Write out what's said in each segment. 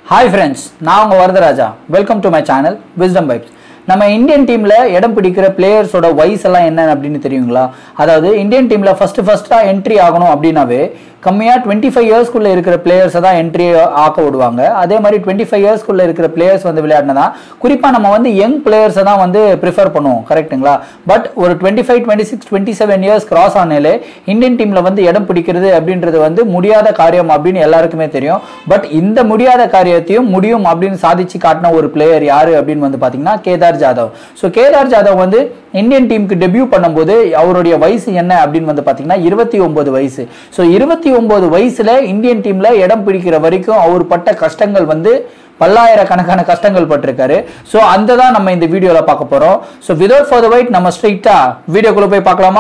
hi friends நான் உங்கள் Varadaraja welcome to my channel Wisdom Vibes நம்ம இந்தியன் டீமில் இடம் பிடிக்கிற பிளேயர்ஸோட வயசு எல்லாம் என்ன அப்படின்னு தெரியுங்களா அதாவது இந்தியன் டீமில் ஃபஸ்ட்டு ஃபஸ்ட்டாக என்ட்ரி ஆகணும் அப்படின்னாவே கம்மியாக டுவெண்ட்டி ஃபைவ் இயர்ஸ்க்குள்ளே இருக்கிற பிளேயர்ஸை தான் என்ட்ரி ஆக்க விடுவாங்க அதே மாதிரி டுவெண்ட்டி ஃபைவ் இயர்ஸ்க்குள்ளே இருக்கிற பிளேயர்ஸ் வந்து விளையாடினா குறிப்பாக நம்ம வந்து யங் பிளேயர்ஸை தான் வந்து ப்ரிஃபர் பண்ணுவோம் கரெக்ட்டுங்களா பட் ஒரு twenty five twenty six twenty seven years cross ஆனாலே இந்தியன் டீமில் வந்து இடம் பிடிக்கிறது அப்படின்றது வந்து முடியாத காரியம் அப்படின்னு எல்லாருக்குமே தெரியும் பட் இந்த முடியாத காரியத்தையும் முடியும் அப்படின்னு சாதிச்சு காட்டின ஒரு பிளேயர் யாரு அப்படின்னு வந்து பார்த்தீங்கன்னா கேதார் ஜாதவ் ஸோ கேதார் ஜாதவ் வந்து இந்தியன் டீமுக்கு டெபியூ பண்ணும்போது அவருடைய வயசு என்ன அப்படின்னு வந்து பார்த்தீங்கன்னா இருபத்தி ஒன்பது வயசு ஸோ இருபத்தி ஒன்பது வயசுல இந்தியன் டீம்ல இடம் பிடிக்கிற வரைக்கும் அவர் பட்ட கஷ்டங்கள் வந்து பல்லாயிரக்கணக்கான கஷ்டங்கள் பட்டிருக்காரு ஸோ அந்த தான் நம்ம இந்த வீடியோவில் பார்க்க போகிறோம் so without for the wait நம்ம ஸ்ட்ரைட்டாக வீடியோக்குள்ளே போய் பார்க்கலாமா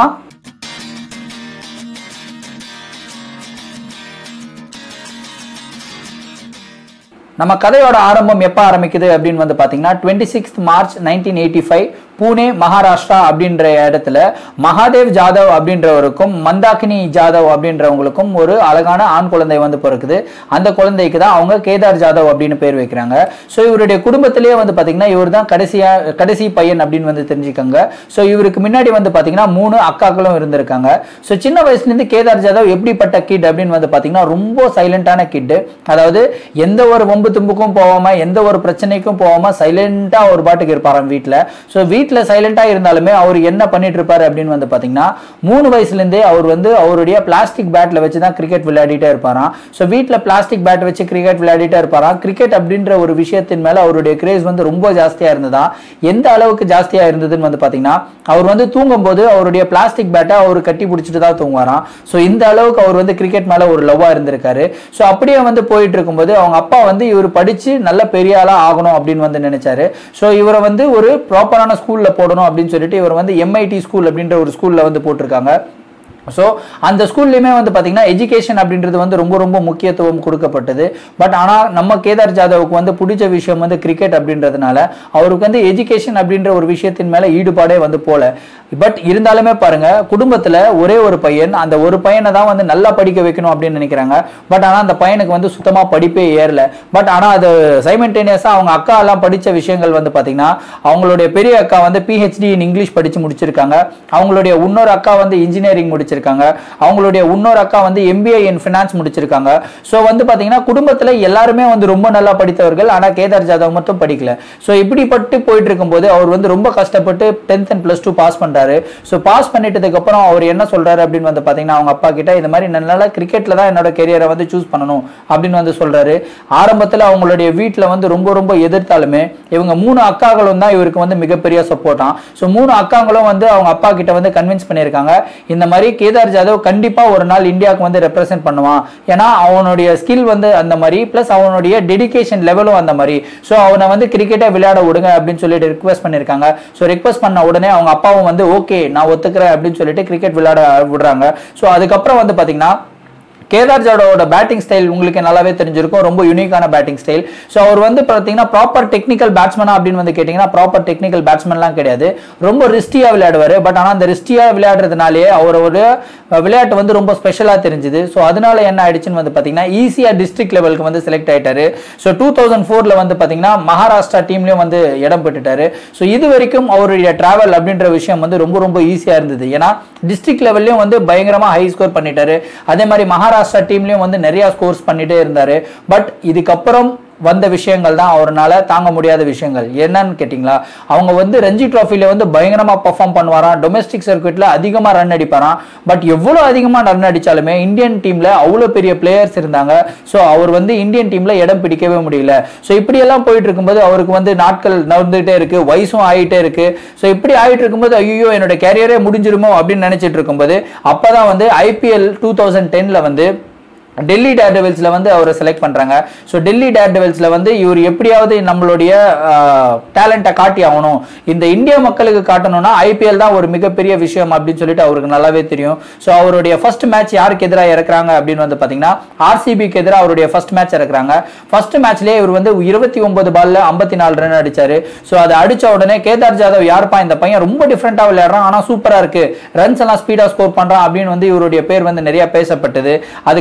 நம்ம கதையோட ஆரம்பம் எப்போ ஆரம்பிக்குது அப்படின்னு வந்து பார்த்தீங்கன்னா twenty sixth March nineteen eighty five Pune Maharashtra அப்படின்ற இடத்துல மகாதேவ் ஜாதவ் அப்படின்றவருக்கும் மந்தாகினி ஜாதவ் அப்படின்றவங்களுக்கும் ஒரு அழகான ஆண் குழந்தை வந்து பிறக்குது அந்த குழந்தைக்கு தான் அவங்க கேதார் ஜாதவ் அப்படின்னு பேர் வைக்கிறாங்க ஸோ இவருடைய குடும்பத்திலேயே வந்து பார்த்தீங்கன்னா இவர் தான் கடைசியா கடைசி பையன் அப்படின்னு வந்து தெரிஞ்சுக்கோங்க ஸோ இவருக்கு முன்னாடி வந்து பார்த்தீங்கன்னா மூணு அக்காக்களும் இருந்திருக்காங்க ஸோ சின்ன வயசுலேருந்து கேதார் ஜாதவ் எப்படிப்பட்ட கிட் அப்படின்னு வந்து பார்த்தீங்கன்னா ரொம்ப சைலண்டான கிட்டு அதாவது எந்த ஒரு வம்பு தும்புக்கும் போகாம எந்த ஒரு பிரச்சனைக்கும் போகாம சைலண்டா ஒரு பாட்டுக்கு இருப்பாராம் வீட்டில் ஸோ வீட்டில் சைலண்டா இருந்தாலுமே அவர் என்ன பண்ணிட்டு இருப்பாரு அப்படின்னு வந்து பார்த்தீங்கன்னா மூணு வயசுலேருந்தே அவர் வந்து அவருடைய பிளாஸ்டிக் பேட்டில் வச்சு தான் கிரிக்கெட் விளையாடிட்டே இருப்பாராம் ஸோ வீட்டில் பிளாஸ்டிக் பேட் வச்சு கிரிக்கெட் விளையாடிட்டே இருப்பாராம் கிரிக்கெட் அப்படின்ற ஒரு விஷயத்தின் மேலே அவருடைய கிரேஸ் வந்து ரொம்ப ஜாஸ்தியாக இருந்ததா எந்த அளவுக்கு ஜாஸ்தியாக இருந்ததுன்னு வந்து பார்த்தீங்கன்னா அவர் வந்து தூங்கும்போது அவருடைய பிளாஸ்டிக் பேட்டை அவர் கட்டி பிடிச்சிட்டு தான் தூங்குவாராம் ஸோ இந்த அளவுக்கு அவர் வந்து கிரிக்கெட் மேலே ஒரு லவ்வாக இருந்திருக்காரு ஸோ அப்படியே வந்து போயிட்டு இருக்கும்போது அவங்க அப்பா வந்து இவர் படித்து நல்ல பெரிய ஆளாக ஆகணும் அப்படின்னு வந்து நினைச்சாரு ஸோ இவரை வந்து ஒரு ப்ராப்பரான ஸ்கூலில் போடணும் அப்படின்னு சொல்லிட்டு இவர் வந்து எம்ஐடி ஸ்கூல் அப்படின்ற ஒரு ஸ்கூலில் வந்து போட்டிருக்காங்க ஸோ அந்த ஸ்கூல்லையுமே வந்து பார்த்தீங்கன்னா எஜுகேஷன் அப்படின்றது வந்து ரொம்ப ரொம்ப முக்கியத்துவம் கொடுக்கப்பட்டது பட் ஆனால் நம்ம கேதார் ஜாதவுக்கு வந்து பிடிச்ச விஷயம் வந்து கிரிக்கெட் அப்படின்றதுனால அவருக்கு வந்து எஜுகேஷன் அப்படின்ற ஒரு விஷயத்தின் மேலே ஈடுபாடே வந்து போல பட் இருந்தாலுமே பாருங்க குடும்பத்தில் ஒரே ஒரு பையன் அந்த ஒரு பையனை தான் வந்து நல்லா படிக்க வைக்கணும் அப்படின்னு நினைக்கிறாங்க பட் ஆனால் அந்த பையனுக்கு வந்து சுத்தமாக படிப்பே ஏறல பட் ஆனால் அது சைமெண்டேனியஸாக அவங்க அக்கா எல்லாம் படித்த விஷயங்கள் வந்து பார்த்தீங்கன்னா அவங்களுடைய பெரிய அக்கா வந்து பிஹெச்டி இன் இங்கிலீஷ் படித்து முடிச்சிருக்காங்க அவங்களுடைய இன்னொரு அக்கா வந்து இன்ஜினியரிங் முடிச்சிருக்காங்க அவங்களுடைய இன்னொரு அக்கா வந்து எம்பிஏ இன் ஃபினான்ஸ் முடிச்சிருக்காங்க ஸோ வந்து பார்த்தீங்கன்னா குடும்பத்தில் எல்லாருமே வந்து ரொம்ப நல்லா படித்தவர்கள் ஆனால் கேதார் ஜாதவ் மட்டும் படிக்கல ஸோ இப்படிப்பட்டு போயிட்டு இருக்கும்போது அவர் வந்து ரொம்ப கஷ்டப்பட்டு tenth and plus two pass பண்ணுறாரு ஸோ பாஸ் பண்ணிட்டதுக்கு அப்புறம் அவர் என்ன சொல்றாரு அப்படின்னு வந்து பார்த்தீங்கன்னா அவங்க அப்பா கிட்ட இந்த மாதிரி நல்லா கிரிக்கெட்டில் தான் என்னோட கெரியரை வந்து சூஸ் பண்ணணும் அப்படின்னு வந்து சொல்றாரு ஆரம்பத்தில் அவங்களுடைய வீட்டில் வந்து ரொம்ப ரொம்ப எதிர்த்தாலுமே இவங்க மூணு அக்காக்களும் தான் இவருக்கு வந்து மிகப்பெரிய சப்போர்ட்டாம் ஸோ மூணு அக்காங்களும் வந்து அவங்க அப்பா கிட்ட வந்து கன்வின்ஸ் பண்ணியிருக்காங்க இந்த மாதிரி கேதார் ஜாதவ் கண்டிப்பா ஒரு நாள் இந்தியாவுக்கு வந்து ரெப்ரசென்ட் பண்ணுவான் ஏன்னா அவனுடைய ஸ்கில் வந்து அந்த மாதிரி பிளஸ் அவனுடைய டெடிகேஷன் லெவலும் அந்த மாதிரி ஸோ அவனை வந்து கிரிக்கெட்டை விளையாட விடுங்க அப்படின்னு சொல்லிட்டு ரிக்வஸ்ட் பண்ணியிருக்காங்க ஸோ ரிக்வஸ்ட் பண்ண உடனே அவங்க அப்பாவும் வந்து ஓகே நான் ஒத்துக்கிறேன் அப்படின்னு சொல்லிட்டு கிரிக்கெட் விளையாட விடுறாங்க ஸோ அதுக்கப்புறம் வந்து பார்த்தீங்கன்னா கேதார் ஜாடோட பேட்டிங் ஸ்டைல் உங்களுக்கு நல்லாவே தெரிஞ்சிருக்கும் ரொம்ப யூனிக்கான பேட்டிங் ஸ்டைல் ஸோ அவர் வந்து பார்த்தீங்கன்னா ப்ராப்பர் டெக்னிக்கல் பேட்ஸ்மேனா அப்படின்னு வந்து கேட்டிங்கன்னா ப்ராப்பர் டெக்னிக்கல் பேட்ஸ்மேன்லாம் கிடையாது ரொம்ப ரிஸ்டியாக விளையாடுவார் பட் ஆனால் அந்த ரிஸ்டியாக விளையாடுறதுனாலேயே அவரோட விளையாட்டு வந்து ரொம்ப ஸ்பெஷலாக தெரிஞ்சுது ஸோ அதனால என்ன ஆயிடுச்சுன்னு வந்து பார்த்தீங்கன்னா ஈஸியாக டிஸ்ட்ரிக்ட் லெவலுக்கு வந்து செலக்ட் ஆயிட்டாரு ஸோ டூ தௌசண்ட் ஃபோரில் வந்து பார்த்தீங்கன்னா மகாராஷ்டிரா டீம்லேயும் வந்து இடம் பெற்றுட்டாரு ஸோ இது வரைக்கும் அவருடைய டிராவல் அப்படின்ற விஷயம் வந்து ரொம்ப ரொம்ப ஈஸியாக இருந்தது ஏன்னா டிஸ்ட்ரிக்ட் லெவல்லையும் வந்து பயங்கரமாக ஹை ஸ்கோர் பண்ணிட்டாரு அதே மாதிரி மகாராஷ்டிரா மகாராஷ்டிரா டீம்லயும் வந்து நிறைய ஸ்கோர்ஸ் பண்ணிட்டே இருந்தாரு பட் இதுக்கப்புறம் வந்த விஷயங்கள் தான் அவரால் தாங்க முடியாத விஷயங்கள் என்னன்னு கேட்டிங்களா அவங்க வந்து ரஞ்சி ட்ராஃபில வந்து பயங்கரமாக பர்ஃபார்ம் பண்ணுவாராம் டொமஸ்டிக் சர்க்கியூட்டில் அதிகமாக ரன் அடிப்பாராம் பட் எவ்வளோ அதிகமாக ரன் அடித்தாலுமே இந்தியன் டீமில் அவ்வளோ பெரிய பிளேயர்ஸ் இருந்தாங்க ஸோ அவர் வந்து இந்தியன் டீமில் இடம் பிடிக்கவே முடியல ஸோ இப்படியெல்லாம் போயிட்டு இருக்கும்போது அவருக்கு வந்து நாட்கள் நகர்ந்துகிட்டே இருக்கு வயசும் ஆகிட்டே இருக்கு ஸோ இப்படி ஆகிட்டு இருக்கும்போது ஐயோ என்னோட கேரியரே முடிஞ்சிருமோ அப்படின்னு நினச்சிட்டு இருக்கும்போது அப்போ தான் வந்து ஐபிஎல் டூ தௌசண்ட் டென்னில் வந்து டெல்லி டேர் டெவில்ஸில் வந்து அவரை செலக்ட் பண்ணுறாங்க ஸோ டெல்லி டேர் டெவில்ஸில் வந்து இவர் எப்படியாவது நம்மளுடைய டேலண்ட்டை காட்டி ஆகணும் இந்த இந்திய மக்களுக்கு காட்டணும்னா ஐபிஎல் தான் ஒரு மிகப்பெரிய விஷயம் அப்படின்னு சொல்லிட்டு அவருக்கு நல்லாவே தெரியும் ஸோ அவருடைய ஃபர்ஸ்ட் மேட்ச் யாருக்கு எதிராக இறக்குறாங்க அப்படின்னு வந்து பார்த்தீங்கன்னா ஆர்சிபிக்கு எதிராக அவருடைய ஃபர்ஸ்ட் மேட்ச் இறக்குறாங்க ஃபர்ஸ்ட் மேட்ச்லேயே இவர் வந்து இருபத்தி ஒன்பது பால்ல ஐம்பத்தி நாலு ரன் அடிச்சாரு ஸோ அதை அடிச்ச உடனே கேதார் ஜாதவ் யாருப்பா இந்த பையன் ரொம்ப டிஃப்ரெண்டாக விளையாடுறான் ஆனால் சூப்பராக இருக்கு ரன்ஸ் எல்லாம் ஸ்பீடாக ஸ்கோர் பண்ணுறான் அப்படின்னு வந்து இவருடைய பேர் வந்து நிறைய பேசப்பட்டது அதுக்கப்புறம் வந்து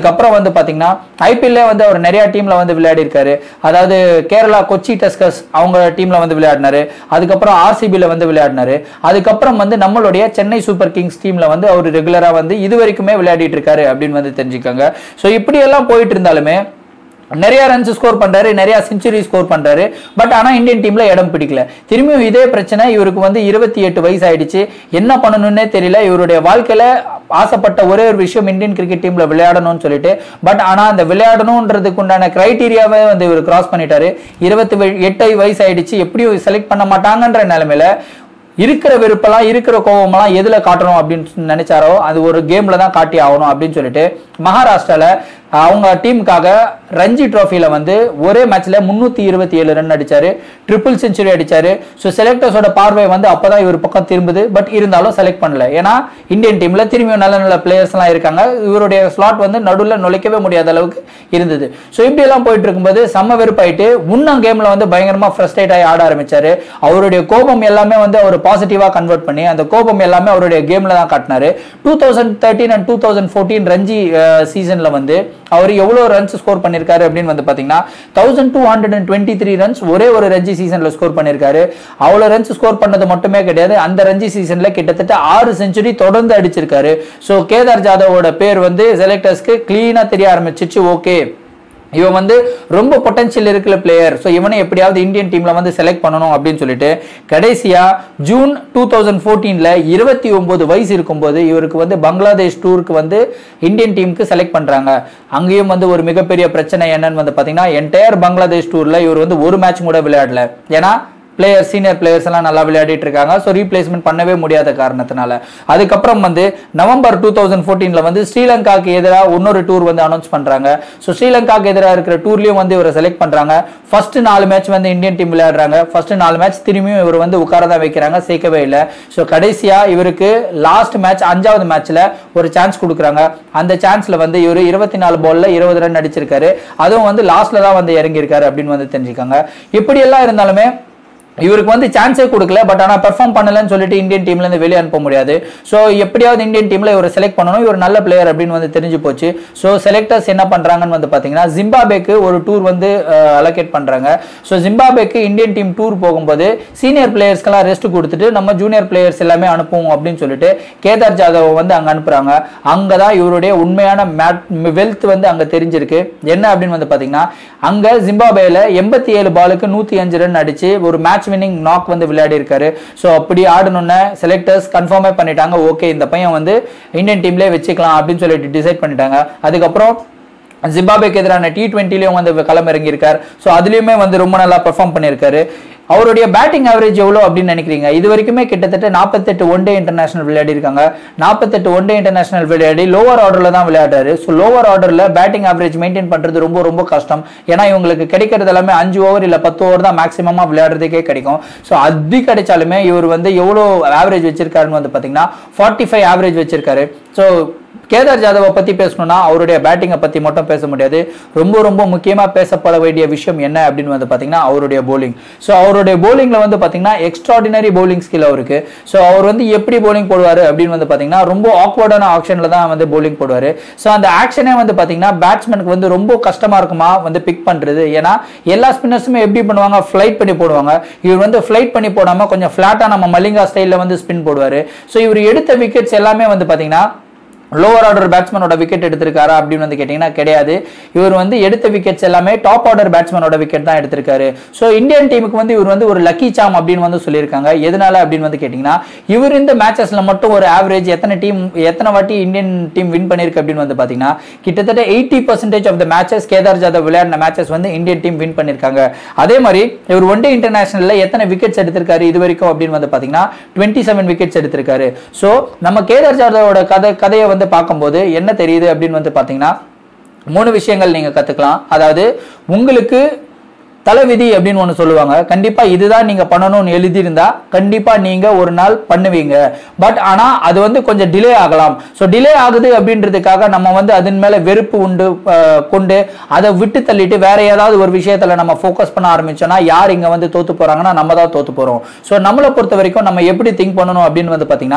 வந்து பாத்தீங்கன்னா ஐபிஎல்ல வந்து அவர் நிறைய டீம்ல வந்து விளையாடி இருக்காரு அதாவது கேரளா கொச்சி டஸ்கஸ் அவங்க டீம்ல வந்து விளையாடினாரு அதுக்கப்புறம் ஆர்சிபில வந்து விளையாடினாரு அதுக்கப்புறம் வந்து நம்மளுடைய சென்னை சூப்பர் கிங்ஸ் டீம்ல வந்து அவர் ரெகுலரா வந்து இது வரைக்குமே விளையாடிட்டு இருக்காரு அப்படின்னு வந்து தெரிஞ்சுக்கோங்க ஸோ இப்படி எல்லாம் போயிட்டு இருந்தாலுமே நிறைய ரன்ஸ் ஸ்கோர் பண்றாரு நிறைய செஞ்சுரி ஸ்கோர் பண்றாரு பட் ஆனா இந்தியன் டீம்ல இடம் பிடிக்கல திரும்பியும் இதே பிரச்சனை இவருக்கு வந்து இருபத்தி எட்டு வயசு ஆயிடுச்சு என்ன பண்ணணும்னே தெரியல இவருடைய வாழ்க்கையில ஆசைப்பட்ட ஒரே ஒரு விஷயம் இந்தியன் கிரிக்கெட் டீம்ல விளையாடணும்னு சொல்லிட்டு பட் ஆனா அந்த விளையாடணுன்றதுக்கு உண்டான கிரைட்டீரியாவே வந்து இவர் கிராஸ் பண்ணிட்டாரு இருபத்தி எட்டு வயசு ஆயிடுச்சு எப்படியும் செலக்ட் பண்ண மாட்டாங்கன்ற நிலைமையில இருக்கிற வெறுப்பெல்லாம் இருக்கிற கோபமெல்லாம் எதுல காட்டணும் அப்படின்னு நினைச்சாரோ அது ஒரு கேம்ல தான் காட்டி ஆகணும் அப்படின்னு சொல்லிட்டு மகாராஷ்டிரால அவங்க டீமுக்காக ரஞ்சி ட்ரோஃபில வந்து ஒரே மேட்ச்ல முன்னூத்தி இருபத்தி ஏழு ரன் அடிச்சாரு ட்ரிபிள் செஞ்சுரி அடிச்சாரு ஸோ செலக்டர்ஸோட பார்வை வந்து அப்பதான் இவர் பக்கம் திரும்புது பட் இருந்தாலும் செலக்ட் பண்ணல ஏன்னா இந்தியன் டீம்ல திரும்பியும் நல்ல நல்ல பிளேயர்ஸ் எல்லாம் இருக்காங்க இவருடைய ஸ்லாட் வந்து நடுவில் நுழைக்கவே முடியாத அளவுக்கு இருந்தது ஸோ இப்படி எல்லாம் போயிட்டு இருக்கும்போது செம்ம வெறுப்பாயிட்டு முன்ன கேம்ல வந்து பயங்கரமா ஃப்ரஸ்ட்ரேட் ஆகி ஆட ஆரம்பிச்சாரு அவருடைய கோபம் எல்லாமே வந்து அவர் பாசிட்டிவா கன்வெர்ட் பண்ணி அந்த கோபம் எல்லாமே அவருடைய கேம்ல தான் காட்டினாரு two thousand thirteen and two thousand fourteen Ranji சீசன்ல வந்து அவர் எவ்வளவு ரன்ஸ் ஸ்கோர் பண்ணிருக்காரு அப்படின்னு வந்து பாத்தீங்கன்னா thousand two hundred and twenty three runs ஒரே ஒரு ரஞ்சி சீசன்ல ஸ்கோர் பண்ணிருக்காரு அவ்வளவு ரன்ஸ் ஸ்கோர் பண்ணது மட்டுமே கிடையாது அந்த ரஞ்சி சீசன்ல கிட்டத்தட்ட ஆறு செஞ்சுரி தொடர்ந்து அடிச்சிருக்காரு ஸோ கேதார் ஜாதவோட பேர் வந்து செலக்டர்ஸ்க்கு கிளீனா தெரிய ஆரம்பிச்சிச்சு ஓகே இவன் வந்து ரொம்ப பொட்டன்ஷியல் இருக்கிற பிளேயர் ஸோ இவனை எப்படியாவது இந்தியன் டீம்ல வந்து செலக்ட் பண்ணணும் அப்படின்னு சொல்லிட்டு கடைசியா ஜூன் டூ தௌசண்ட் ஃபோர்டீன்ல இருபத்தி ஒன்பது வயசு இருக்கும்போது இவருக்கு வந்து பங்களாதேஷ் டூருக்கு வந்து இந்தியன் டீமுக்கு செலக்ட் பண்றாங்க அங்கேயும் வந்து ஒரு மிகப்பெரிய பிரச்சனை என்னன்னு வந்து பாத்தீங்கன்னா என்டையர் பங்களாதேஷ் டூர்ல இவர் வந்து ஒரு மேட்ச் கூட விளையாடல ஏன்னா பிளேயர் சீனியர் பிளேயர்ஸ் எல்லாம் நல்லா விளையாடிட்டு இருக்காங்க ஸோ ரீப்ளேஸ்மெண்ட் பண்ணவே முடியாத காரணத்தினால அதுக்கப்புறம் வந்து நவம்பர் டூ தௌசண்ட் ஃபோர்டீன்ல வந்து ஸ்ரீலங்காக்கு எதிராக இன்னொரு டூர் வந்து அனௌன்ஸ் பண்றாங்க ஸோ ஸ்ரீலங்காக்கு எதிராக இருக்கிற டூர்லயும் வந்து இவரை செலக்ட் பண்றாங்க ஃபர்ஸ்ட் நாலு மேட்ச் வந்து இந்தியன் டீம் விளையாடுறாங்க ஃபர்ஸ்ட் நாலு மேட்ச் திரும்பியும் இவர் வந்து உட்கார தான் வைக்கிறாங்க சேர்க்கவே இல்லை ஸோ கடைசியா இவருக்கு லாஸ்ட் மேட்ச் அஞ்சாவது மேட்ச்ல ஒரு சான்ஸ் கொடுக்குறாங்க அந்த சான்ஸ்ல வந்து இவர் இருபத்தி நாலு பால்ல இருபது ரன் அடிச்சிருக்காரு அதுவும் வந்து லாஸ்ட்ல தான் வந்து இறங்கியிருக்காரு அப்படின்னு வந்து தெரிஞ்சுக்காங்க இப்படி எல்லாம் இருந்தாலுமே இவருக்கு வந்து சான்ஸே கொடுக்கல பட் ஆனால் பெர்ஃபார்ம் பண்ணலன்னு சொல்லிட்டு இந்தியன் டீம்ல இருந்து வெளியே அனுப்ப முடியாது ஸோ எப்படியாவது இந்தியன் டீம்ல இவர் செலக்ட் பண்ணணும் இவர் நல்ல பிளேயர் அப்படின்னு வந்து தெரிஞ்சு போச்சு ஸோ செலக்டர்ஸ் என்ன பண்றாங்கன்னு வந்து பாத்தீங்கன்னா ஜிம்பாபேக்கு ஒரு டூர் வந்து அலோகேட் பண்றாங்க ஸோ ஜிம்பாபேக்கு இந்தியன் டீம் டூர் போகும்போது சீனியர் பிளேயர்ஸ்க்கெல்லாம் ரெஸ்ட் கொடுத்துட்டு நம்ம ஜூனியர் பிளேயர்ஸ் எல்லாமே அனுப்புவோம் அப்படின்னு சொல்லிட்டு கேதார் ஜாதவ் வந்து அங்க அனுப்புறாங்க அங்கதான் இவருடைய உண்மையான வெல்த் வந்து அங்க தெரிஞ்சிருக்கு என்ன அப்படின்னு வந்து பாத்தீங்கன்னா அங்க ஜிம்பாபேல எண்பத்தி ஏழு பாலுக்கு நூத்தி அஞ்சு ரன் அடிச்சு ஒரு மேட்ச் வின்னிங் நாக் வந்து விளையாடி இருக்காரு ஸோ அப்படி ஆடணும்னு செலக்டர்ஸ் கன்ஃபார்மே பண்ணிட்டாங்க ஓகே இந்த பையன் வந்து இந்தியன் டீம்லேயே வச்சுக்கலாம் அப்படின்னு சொல்லிட்டு டிசைட் பண்ணிட்டாங்க அதுக்கப்புறம் ஜிம்பாபேக்கு எதிரான டி டுவெண்ட்டிலையும் வந்து களம் இறங்கியிருக்கார் ஸோ அதுலயுமே வந்து ரொம்ப நல்லா பெர்ஃபார்ம் பண்ணியிருக்காரு அவருடைய பேட்டிங் ஆவரேஜ் எவ்வளோ அப்படின்னு நினைக்கிறீங்க இது வரைக்குமே கிட்டத்தட்ட நாற்பத்தெட்டு ஒன் டே இன்டர்நேஷனல் விளையாடி இருக்காங்க நாற்பத்தெட்டு ஒன் டே இன்டர்நேஷனல் விளையாடி லோவர் ஆர்டரில் தான் விளையாடுறாரு ஸோ லோவர் ஆர்டரில் பேட்டிங் ஆவரேஜ் மெயின்டைன் பண்ணுறது ரொம்ப ரொம்ப கஷ்டம் ஏன்னா இவங்களுக்கு கிடைக்கிறது எல்லாமே அஞ்சு ஓவர் இல்லை பத்து ஓவர் தான் மேக்ஸிமமாக விளையாடுறதுக்கே கிடைக்கும் ஸோ அது கிடைச்சாலுமே இவர் வந்து எவ்வளோ ஆவரேஜ் வச்சிருக்காருன்னு வந்து பார்த்தீங்கன்னா ஃபார்ட்டி ஃபைவ் ஆவரேஜ் வச்சிருக்காரு ஸோ கேதார் ஜாதவை பத்தி பேசணும்னா அவருடைய பேட்டிங்கை பத்தி மட்டும் பேச முடியாது ரொம்ப ரொம்ப முக்கியமா பேசப்பட வேண்டிய விஷயம் என்ன அப்படின்னு வந்து பாத்தீங்கன்னா அவருடைய போலிங் ஸோ அவருடைய போலிங்ல வந்து பாத்தீங்கன்னா எக்ஸ்ட்ராடினரி போலிங் ஸ்கில் அவருக்கு ஸோ அவர் வந்து எப்படி போலிங் போடுவாரு அப்படின்னு வந்து பாத்தீங்கன்னா ரொம்ப ஆக்வர்டான ஆக்ஷன்ல தான் வந்து போலிங் போடுவாரு ஸோ அந்த ஆக்ஷனே வந்து பாத்தீங்கன்னா பேட்ஸ்மேனுக்கு வந்து ரொம்ப கஷ்டமா இருக்குமா வந்து பிக் பண்றது ஏன்னா எல்லா ஸ்பின்னர்ஸுமே எப்படி பண்ணுவாங்க ஃபிளைட் பண்ணி போடுவாங்க இவர் வந்து ஃபிளைட் பண்ணி போடாம கொஞ்சம் ஃபிளாட்டா நம்ம மலிங்கா ஸ்டைல்ல வந்து ஸ்பின் போடுவாரு ஸோ இவர் எடுத்த விக்கெட்ஸ் எல்லாமே வந்து பாத்தீங்கன்னா லோவர் ஆர்டர் பேட்ஸ்மேனோட விக்கெட் எடுத்திருக்காரா அப்படின்னு வந்து கேட்டிங்கன்னா கிடையாது இவர் வந்து எடுத்த விக்கெட்ஸ் எல்லாமே டாப் ஆர்டர் பேட்ஸ்மேனோட விக்கெட் தான் எடுத்திருக்காரு ஸோ இந்தியன் டீமுக்கு வந்து இவர் வந்து ஒரு லக்கி சாம் அப்படின்னு வந்து சொல்லியிருக்காங்க எதனால அப்படின்னு வந்து கேட்டிங்கன்னா இவர் இந்த மேட்சஸ்ல மட்டும் ஒரு ஆவரேஜ் எத்தனை டீம் எத்தனை வாட்டி இந்தியன் டீம் வின் பண்ணியிருக்கு அப்படின்னு வந்து பார்த்தீங்கன்னா கிட்டத்தட்ட eighty percentage of the matches Kedar Jadhav விளையாடின மேட்சஸ் வந்து இந்தியன் டீம் வின் பண்ணியிருக்காங்க அதே மாதிரி இவர் ஒன் டே இன்டர்நேஷனல்ல எத்தனை விக்கெட்ஸ் எடுத்திருக்காரு இது வரைக்கும் அப்படின்னு வந்து பார்த்தீங்கன்னா டுவெண்ட்டி செவன் விக்கெட்ஸ் எடுத்திருக்காரு ஸோ நம்ம கேதார் ஜாதவோட கதை கதையை வந்து பார்க்கும்போது என்ன தெரியுது அப்படின்னு வந்து பார்த்தீங்கன்னா மூணு விஷயங்கள் நீங்க கத்துக்கலாம் அதாவது உங்களுக்கு தலைவிதி அப்படின்னு ஒன்று சொல்லுவாங்க கண்டிப்பா இதுதான் நீங்க பண்ணணும்னு எழுதியிருந்தா கண்டிப்பா நீங்க ஒரு நாள் பண்ணுவீங்க பட் ஆனா அது வந்து கொஞ்சம் டிலே ஆகலாம் ஸோ டிலே ஆகுது அப்படின்றதுக்காக நம்ம வந்து அதன் மேல வெறுப்பு உண்டு அஹ், கொண்டு அதை விட்டு தள்ளிட்டு வேற ஏதாவது ஒரு விஷயத்துல நம்ம ஃபோக்கஸ் பண்ண ஆரம்பிச்சோம்னா யார் இங்க வந்து தோத்து போறாங்கன்னா நம்ம தான் தோத்து போறோம் ஸோ நம்மளை பொறுத்த வரைக்கும் நம்ம எப்படி திங்க் பண்ணணும் அப்படின்னு வந்து பாத்தீங்கன்னா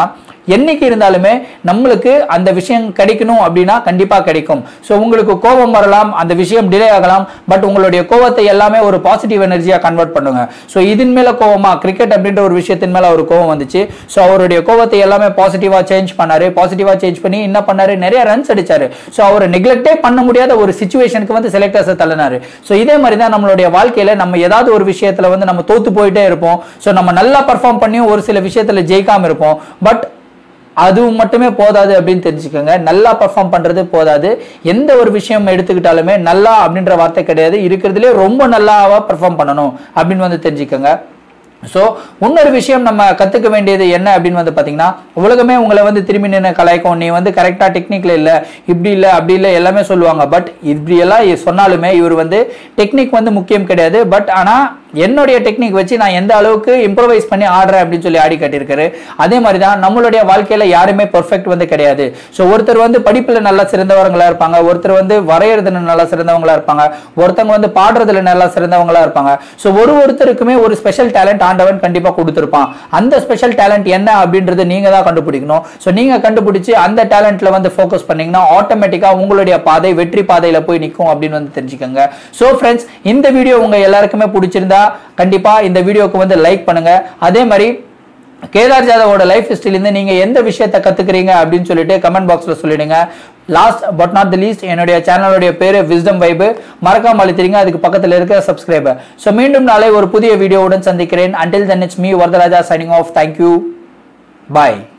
என்னைக்கு இருந்தாலுமே நம்மளுக்கு அந்த விஷயம் கிடைக்கணும் அப்படின்னா கண்டிப்பா கிடைக்கும் ஸோ உங்களுக்கு கோபம் வரலாம் அந்த விஷயம் டிலே ஆகலாம் பட் உங்களுடைய கோவத்தை எல்லாமே ஒரு பாசிட்டிவ் எனர்ஜியா கன்வெர்ட் பண்ணுங்க ஸோ இதன் மேல கோவமா கிரிக்கெட் அப்படின்ற ஒரு விஷயத்தின் மேல ஒரு கோவம் வந்துச்சு ஸோ அவருடைய கோவத்தை எல்லாமே பாசிட்டிவா சேஞ்ச் பண்ணாரு பாசிட்டிவா சேஞ்ச் பண்ணி என்ன பண்ணாரு நிறைய ரன்ஸ் அடிச்சாரு ஸோ அவர் நெக்லெக்டே பண்ண முடியாத ஒரு சுச்சுவேஷனுக்கு வந்து செலக்டர்ஸை தள்ளினாரு ஸோ இதே மாதிரி தான் நம்மளுடைய வாழ்க்கையில நம்ம ஏதாவது ஒரு விஷயத்துல வந்து நம்ம தோத்து போயிட்டே இருப்போம் ஸோ நம்ம நல்லா பர்ஃபார்ம் பண்ணியும் ஒரு சில விஷயத்துல ஜெயிக்காம இருப்போம் பட் அது மட்டுமே போதாது அப்படின்னு தெரிஞ்சுக்கோங்க நல்லா பர்ஃபார்ம் பண்றது போதாது எந்த ஒரு விஷயம் எடுத்துக்கிட்டாலுமே நல்லா அப்படின்ற வார்த்தை கிடையாது இருக்கிறதுலே ரொம்ப நல்லாவா பர்ஃபார்ம் பண்ணணும் அப்படின்னு வந்து தெரிஞ்சுக்கோங்க ஸோ இன்னொரு விஷயம் நம்ம கற்றுக்க வேண்டியது என்ன அப்படின்னு வந்து பார்த்தீங்கன்னா உலகமே உங்களை வந்து திரும்பி நின்று கலாய்க்கும் நீ வந்து கரெக்டாக டெக்னிக்கில் இல்லை இப்படி இல்லை அப்படி இல்லை எல்லாமே சொல்லுவாங்க பட் இப்படி எல்லாம் சொன்னாலுமே இவர் வந்து டெக்னிக் வந்து முக்கியம் கிடையாது பட் ஆனால் என்னுடைய டெக்னிக் வச்சு நான் எந்த அளவுக்கு இம்ப்ரவைஸ் பண்ணி ஆடுறேன் அப்படின்னு சொல்லி ஆடி காட்டியிருக்காரு அதே மாதிரி தான் நம்மளுடைய வாழ்க்கையில யாருமே பெர்ஃபெக்ட் வந்து கிடையாது ஸோ ஒருத்தர் வந்து படிப்புல நல்லா சிறந்தவங்களா இருப்பாங்க ஒருத்தர் வந்து வரையறதுல நல்லா சிறந்தவங்களா இருப்பாங்க ஒருத்தவங்க வந்து பாடுறதுல நல்லா சிறந்தவங்களா இருப்பாங்க ஸோ ஒரு ஒருத்தருக்குமே ஒரு ஸ்பெஷல் டேலண்ட் ஆண்டவன் கண்டிப்பா கொடுத்துருப்பான் அந்த ஸ்பெஷல் டேலண்ட் என்ன அப்படின்றது நீங்க தான் கண்டுபிடிக்கணும் ஸோ நீங்க கண்டுபிடிச்சு அந்த டேலண்ட்ல வந்து ஃபோக்கஸ் பண்ணீங்கன்னா ஆட்டோமேட்டிக்கா உங்களுடைய பாதை வெற்றி பாதையில போய் நிற்கும் அப்படின்னு வந்து தெரிஞ்சுக்கோங்க ஸோ ஃப்ரெண்ட்ஸ் இந்த வீடியோ உங்க எல்லாருக்குமே பிடிச்சிருந்தா கண்டிப்பா இந்த வீடியோக்கு வந்து லைக் பண்ணுங்க அதே மாதிரி கேதார் ஜாதவோட லைஃப் ஹிஸ்டரியிலேருந்து நீங்க எந்த விஷயத்த கத்துக்கிறீங்க அப்படின்னு சொல்லிட்டு கமெண்ட் பாக்ஸ்ல சொல்லிடுங்க last but not the least என்னுடைய சேனலுடைய பேரு விஸ்டம் வைபு மறக்காம அழுத்திடுங்க அதுக்கு பக்கத்தில் இருக்க சப்ஸ்கிரைபர் ஸோ மீண்டும் நாளை ஒரு புதிய வீடியோவுடன் சந்திக்கிறேன் until then it's me Varadaraja signing off thank you bye